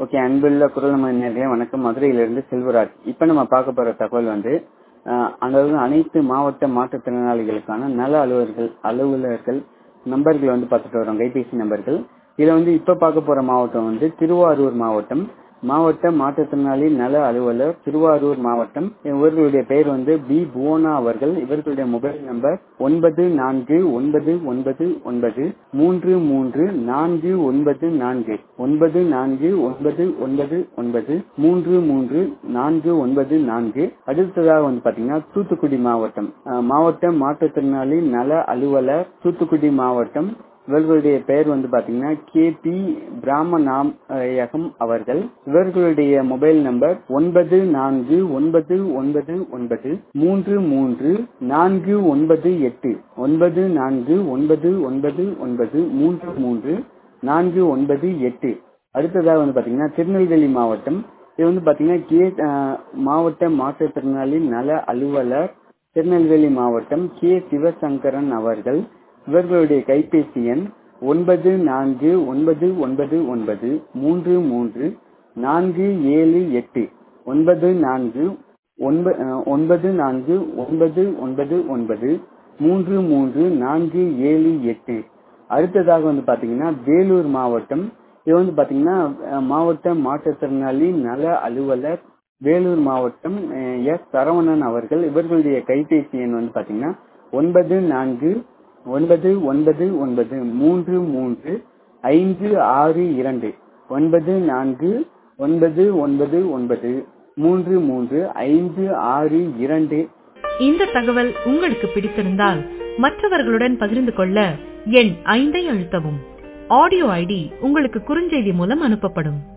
okay அன்புள்ள குரல் நேர்களே வணக்கம் மதுரையிலிருந்து செல்வராஜ் இப்போ நம்ம பார்க்க போற தகவல் வந்து அஹ், அதாவது அனைத்து மாவட்ட மாற்றுத்திறனாளிகளுக்கான நல அலுவலர்கள் அலுவலர்கள் நம்பர்கள் வந்து பார்த்துட்டு வரோம் கைபேசி நம்பர்கள் இதுல வந்து இப்ப பார்க்க போற மாவட்டம் வந்து திருவாரூர் மாவட்டம் மாவட்ட மாற்றுத்திறனாளி நல அலுவலர் திருவாரூர் மாவட்டம் இவர்களுடைய பெயர் வந்து பி புவனா அவர்கள் இவர்களுடைய மொபைல் நம்பர் ஒன்பது நான்கு ஒன்பது ஒன்பது ஒன்பது மூன்று மூன்று நான்கு ஒன்பது நான்கு ஒன்பது நான்கு ஒன்பது ஒன்பது ஒன்பது மூன்று மூன்று நான்கு ஒன்பது நான்கு அடுத்ததாக வந்து பாத்தீங்கன்னா தூத்துக்குடி மாவட்டம் அஹ், மாவட்ட மாற்றுத்திறனாளி நல அலுவலர் தூத்துக்குடி மாவட்டம் இவர்களுடைய பெயர் வந்து பாத்தீங்கன்னா கே பி பிராமநாயகம் அவர்கள் இவர்களுடைய மொபைல் நம்பர் ஒன்பது நான்கு ஒன்பது ஒன்பது ஒன்பது மூன்று மூன்று நான்கு ஒன்பது எட்டு ஒன்பது நான்கு ஒன்பது ஒன்பது ஒன்பது மூன்று மூன்று நான்கு ஒன்பது எட்டு அடுத்ததாக வந்து பாத்தீங்கன்னா திருநெல்வேலி மாவட்டம் இது வந்து பாத்தீங்கன்னா கே அஹ், மாவட்ட மாற்றுத்திறனாளி நல அலுவலர் திருநெல்வேலி மாவட்டம் கே சிவசங்கரன் அவர்கள் இவர்களுடைய கைபேசி எண் ஒன்பது நான்கு ஒன்பது ஒன்பது ஒன்பது மூன்று மூன்று நான்கு ஏழு எட்டு ஒன்பது நான்கு ஒன்ப- அஹ், ஒன்பது நான்கு ஒன்பது ஒன்பது ஒன்பது மூன்று மூன்று நான்கு ஏழு எட்டு அடுத்ததாக வந்து பாத்தீங்கன்னா வேலூர் மாவட்டம் இது வந்து பாத்தீங்கன்னா அஹ், மாவட்ட மாற்றுத்திறனாளி நல அலுவலர் வேலூர் மாவட்டம் அஹ், எஸ் சரவணன் அவர்கள் இவர்களுடைய கைபேசி எண் வந்து பாத்தீங்கன்னா ஒன்பது நான்கு ஒன்பது ஒன்பது ஒன்பது மூன்று மூன்று ஐந்து ஆறு இரண்டு ஒன்பது நான்கு ஒன்பது ஒன்பது ஒன்பது மூன்று மூன்று ஐந்து ஆறு இரண்டு இந்த தகவல் உங்களுக்கு பிடித்திருந்தால் மற்றவர்களுடன் பகிர்ந்து கொள்ள எண் ஐந்தை அழுத்தவும் ஆடியோ ஐடி உங்களுக்கு குறுஞ்செய்தி மூலம் அனுப்பப்படும்